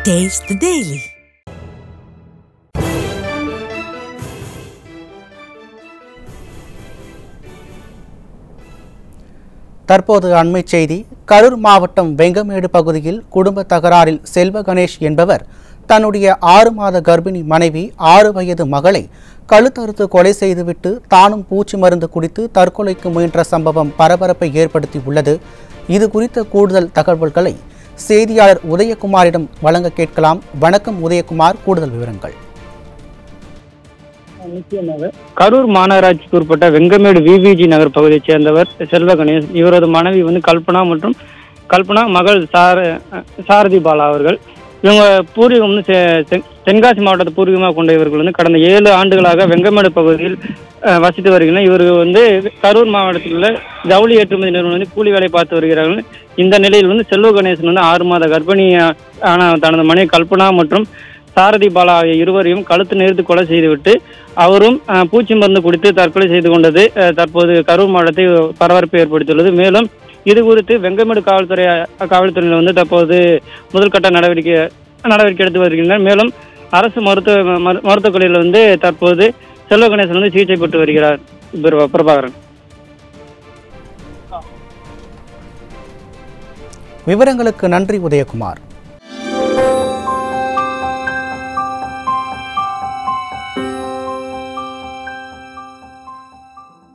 Taste the Daily. தற்போது அண்மைச் செய்தி கரூர் மாவட்டம் வெங்கமேடு பகுதியில் குடும்ப தகராறில் செல்வ கணேஷ் என்பவர் தன்னுடைய ஆறு மாத கர்ப்பிணி மனைவி ஆறு வயது மகளை கழுத்தறுத்து கொலை செய்துவிட்டு தானும் பூச்சி மருந்து குடித்து தற்கொலைக்கு முயன்ற சம்பவம் பரபரப்பை ஏற்படுத்தி உள்ளது இது குறித்த கூடுதல் தகவல்களை செய்தியாளர் உதயகுமாரிடம் வழங்க கேட்கலாம் வணக்கம் உதயகுமார் கூடுதல் விவரங்கள் நிச்சயமாக கரூர் மாநகராட்சிக்கு உட்பட்ட வெங்கமேடு விவிஜி நகர் பகுதியைச் சேர்ந்தவர் செல்வ கணேஷ் இவரது மனைவி வந்து கல்பனா மற்றும் கல்பனா மகள் சார சாரதி பாலா அவர்கள் இவங்க பூர்வீகம் வந்து செ- தென்- தென்காசி மாவட்டத்தை பூர்வீகமாக கொண்ட இவர்கள் வந்து கடந்த ஏழு ஆண்டுகளாக வெங்கமேடு பகுதியில் அஹ், வசித்து வருகின்றனர் இவர்கள் வந்து கரூர் மாவட்டத்தில் உள்ள ஜவுளி ஏற்றுமதி நிறுவனம் வந்து கூலி வேலை பார்த்து வருகிறார்கள் இந்த நிலையில் வந்து செல்வ கணேசன் வந்து ஆறு மாத கர்ப்பிணி ஆன தனது மனைவி கல்பனா மற்றும் சாரதி பாலா ஆகிய இருவரையும் கழுத்து நெரித்து கொலை செய்துவிட்டு அவரும் அஹ், பூச்சி மருந்து குடித்து தற்கொலை செய்து கொண்டது அஹ், தற்போது கரூர் மாவட்டத்தில் பரபரப்பை ஏற்படுத்தியுள்ளது மேலும் இது குறித்து வெங்கமேடு காவல்துறை காவல்துறையினர் வந்து தற்போது முதல்கட்ட நடவடிக்கை நடவடிக்கை எடுத்து வருகின்றனர் மேலும் அரசு மருத்துவ மரு- மருத்துவக் கல்லூரியில் வந்து தற்போது செல்வ கணேசன் வந்து சிகிச்சை பெற்று வருகிறார் பிரபா- பிரபாகரன் விவரங்களுக்கு நன்றி உதயகுமார்